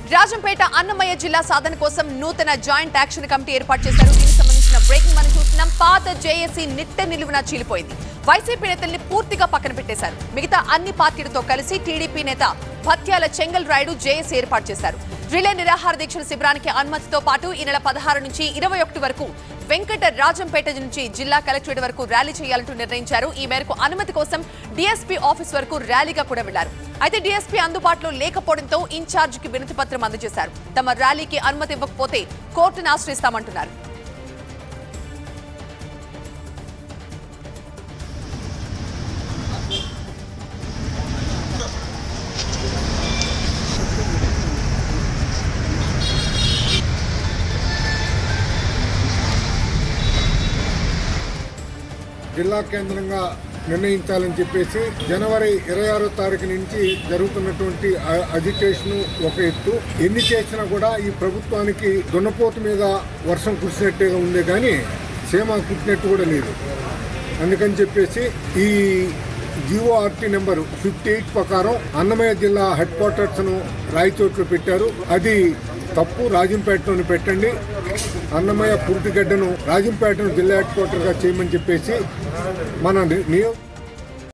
రాజంపేట అన్నమయ్య జిల్లా సాధన కోసం నూతన జాయింట్ యాక్షన్ కమిటీ ఏర్పాటు చేశారు దీనికి సంబంధించిన బ్రేకింగ్ మనం చూస్తున్నాం పాత జేఏసీ నిట్ట నిలువున చీలిపోయింది వైసీపీ నేతల్ని పూర్తిగా పక్కన పెట్టేశారు మిగతా అన్ని పార్టీలతో కలిసి టీడీపీ నేత భత్యాల చెంగల్ రాయుడు జేఏసీ ఏర్పాటు చేశారు రిలే నిరాహార దీక్షల శిబిరానికి అనుమతితో పాటు ఈ నెల పదహారు నుంచి ఇరవై ఒకటి వరకు వెంకట రాజంపేట నుంచి జిల్లా కలెక్టరేట్ వరకు ర్యాలీ చేయాలంటూ నిర్ణయించారు ఈ మేరకు అనుమతి కోసం డీఎస్పీ ఆఫీస్ వరకు ర్యాలీగా కూడా వెళ్లారు అయితే డీఎస్పీ అందుబాటులో లేకపోవడంతో ఇన్ఛార్జ్ కి వినతి పత్రం అందజేశారు తమ ర్యాలీకి అనుమతి ఇవ్వకపోతే కోర్టును ఆశ్రయిస్తామంటున్నారు జిల్లా కేంద్రంగా నిర్ణయించాలని చెప్పేసి జనవరి ఇరవై ఆరో తారీఖు నుంచి జరుగుతున్నటువంటి అజిటేషన్ ఒక ఎత్తు ఎన్ని చేసినా కూడా ఈ ప్రభుత్వానికి దున్నపోతు మీద వర్షం కురిసినట్టుగా ఉంది కానీ సీమ కుట్టినట్టు కూడా లేదు అందుకని చెప్పేసి ఈ జిఓఆర్టీ నెంబర్ ఫిఫ్టీ ఎయిట్ ప్రకారం అన్నమయ్య జిల్లా హెడ్ క్వార్టర్స్ను రాయచోట్లో పెట్టారు అది తప్పు రాజంపేటలోని పెట్టండి అన్నమయ్య పూర్తిగడ్డను రాజంపేటను జిల్లా హెడ్ క్వార్టర్గా చేయమని చెప్పేసి మన నియోజక